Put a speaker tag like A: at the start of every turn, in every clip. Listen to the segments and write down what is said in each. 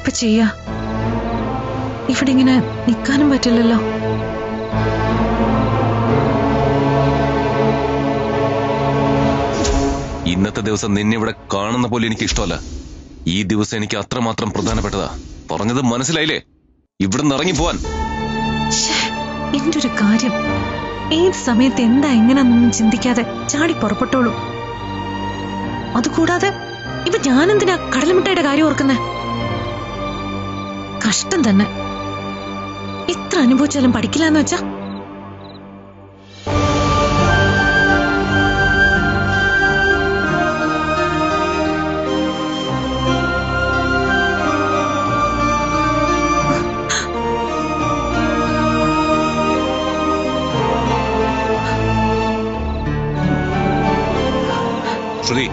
A: ഇപ്പൊ ചെയ്യാ ഇവിടെ ഇങ്ങനെ നിൽക്കാനും പറ്റില്ലല്ലോ
B: ഇന്നത്തെ ദിവസം നിന്നെ ഇവിടെ കാണുന്ന പോലെ എനിക്ക് ഇഷ്ടമല്ല ഈ ദിവസം എനിക്ക് അത്രമാത്രം പ്രധാനപ്പെട്ടതാ പറഞ്ഞത് മനസ്സിലായില്ലേ ഇവിടുന്ന് ഇറങ്ങി പോവാൻ
A: ശ്ശേ, എന്റെ ഒരു കാര്യം ഏത് സമയത്ത് എന്താ എങ്ങനെയാണെന്നൊന്നും ചിന്തിക്കാതെ ചാടി പുറപ്പെട്ടോളൂ അതുകൂടാതെ ഇപ്പൊ ഞാനെന്തിനാ കടലമിട്ടായുടെ കാര്യം ഓർക്കുന്നേ കഷ്ടം തന്നെ എത്ര അനുഭവിച്ചാലും പഠിക്കില്ല എന്ന് വെച്ചാ
B: ശ്രുതി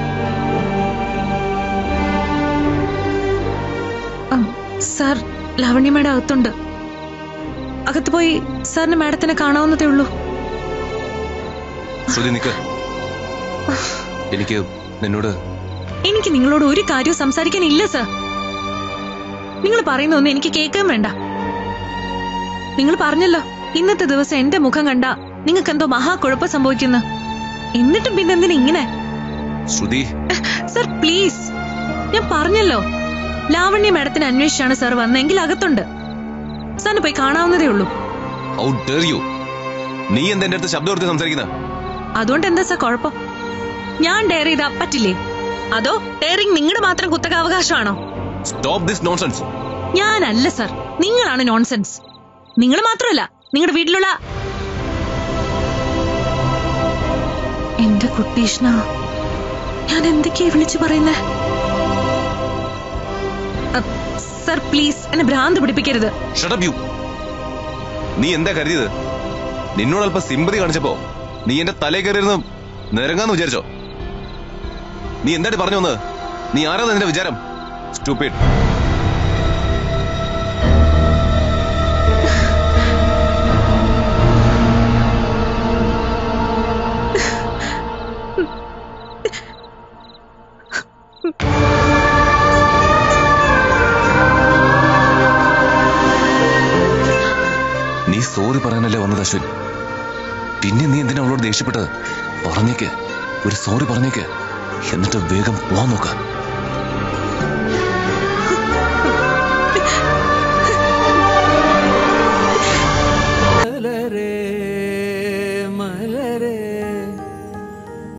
A: ആ, സാർ ലാവണ്യ മേഡം അകത്തുണ്ട് അകത്ത് പോയി സാറിന് മാഡത്തിനെ കാണാവുന്നതേ ഉള്ളൂ
B: ശ്രുതി നിക്ക് എനിക്ക് നിന്നോട്
A: എനിക്ക് നിങ്ങളോട് ഒരു കാര്യവും സംസാരിക്കാനില്ല സർ നിങ്ങൾ പറയുന്നൊന്നും എനിക്ക് കേൾക്കാൻ വേണ്ട നിങ്ങൾ പറഞ്ഞല്ലോ ഇന്നത്തെ ദിവസം എന്റെ മുഖം കണ്ട നിങ്ങൾക്ക് എന്തോ മഹാകുഴപ്പം സംഭവിക്കുന്നു എന്നിട്ടും പിന്നെന്തിനാ ഇങ്ങനെ
B: ശ്രുതി
A: സർ പ്ലീസ് ഞാൻ പറഞ്ഞല്ലോ ലാവണ്യ മാഡത്തിന് അന്വേഷിച്ചാണ് സർ വന്നെങ്കിൽ അകത്തുണ്ട് സാറിന് പോയി കാണാവുന്നതേ ഉള്ളൂ
B: ഹൗ ഡെയർ യു നീ എന്താ എന്റെ അടുത്ത് ശബ്ദം കൊടുത്ത് സംസാരിക്കുന്ന
A: അതുകൊണ്ട് എന്താ സർ കുഴപ്പം ഞാൻ ഡെയർ ചെയ്താ പറ്റില്ലേ അതോ ഡെയറിങ് നിങ്ങളുടെ മാത്രം കുത്തക അവകാശമാണോ
B: സ്റ്റോപ്പ് ദിസ് നോൺസെൻസ്
A: ഞാനല്ല സർ നിങ്ങളാണ് നോൺസെൻസ് നിങ്ങൾ മാത്രമല്ല നിങ്ങളുടെ വീട്ടിലുള്ള എന്റെ കുട്ടീഷ്ണ ഞാൻ എന്തൊക്കെയാ വിളിച്ചു പറയുന്നേ അ, സർ പ്ലീസ് എന്നെ ഭ്രാന്ത് പിടിപ്പിക്കരുത്
B: ഷട്ടപ്പ് യു നീ എന്താ കരുതിയത് നിന്നോട് അല്പം സിമ്പതി കാണിച്ചപ്പോ നീ എന്റെ തലേ കയറിയിരുന്ന് നിരങ്ങാന്ന് വിചാരിച്ചോ നീ എന്തായിട്ട് പറഞ്ഞു വന്നത് നീ ആരാ നിന്റെ വിചാരം സ്റ്റൂപ്പിഡ് നീ സോറി പറയാനല്ലേ വന്നത് അശ്വിൻ പിന്നെ നീ എന്തിനാ അവളോട് ദേഷ്യപ്പെട്ടത് പറഞ്ഞേക്ക് ഒരു സോറി പറഞ്ഞേക്ക് എന്നിട്ട് വേഗം പോവാൻ നോക്ക